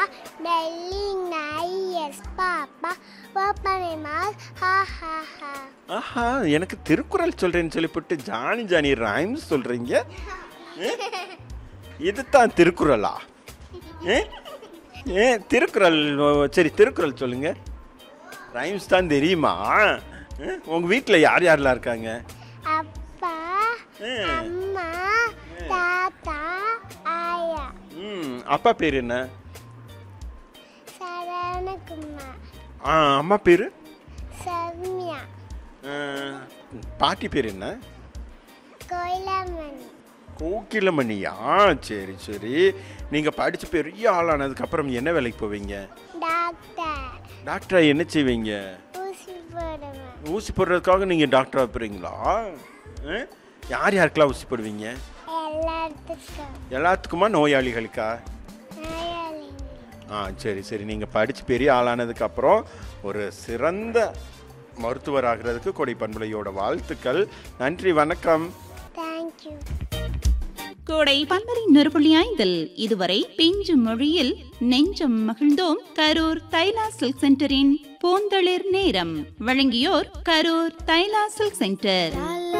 Belly nice, yes, Papa. Open my mouth, ha ha ha. ஆஹா எனக்கு திருக்குறள் சொல்றேன்னு சொல்லிவிட்டு Johnny Johnny rhymes சொல்றீங்க இதுதான் திருக்குறளா ஏ? ஏ திருக்குறள் ஓ, சரி திருக்குறள் சொல்லுங்க ரைம்ஸ் தான் தெரியுமா ஏ? உங்க வீட்டில் யார் யாரெல்லாம் இருக்காங்க அப்பா ஏ. அம்மா தாத்தா ஆயா ம் அப்பா பேர் என்ன சரவணகுமார் ஆ அம்மா பேர் சௌமியா பாட்டி பேர் என்ன கோயிலமணி கோகிலமணியா சரி சரி நீங்க படிச்சு பெரிய ஆளானதுக்கு என்ன வேலைக்கு போவீங்க டாக்டர் டாக்டரா என்ன செய்வீங்க ஊசி போடுவேன் ஊசி போடுறதுக்காக நீங்க டாக்டரா போறீங்களா ஆ? யார் யாருக்கெல்லாம் ஊசி போடுவீங்க எல்லாத்துக்கும் எல்லாத்துக்குமா நோயாளிகளுக்கா நோயாளிங்க ஆ சரி சரி நீங்கள் படித்து பெரிய ஆளானதுக்கு அப்புறம் ஒரு சிறந்த மருத்துவர் ஆகிறதுக்கு கொடை பண்புலையோட வாழ்த்துக்கள் நன்றி வணக்கம் தேங்க்யூ கோடை பன்மரை நொறுபுள்ளி ஐந்தில் இதுவரை பிஞ்சு மொழியில் நெஞ்சம் மகிழ்ந்தோம் கரூர் தைலா சில்க் சென்டரின் பூந்தளிர் நேரம் வழங்கியோர் கரூர் தைலா சில்க் சென்டர்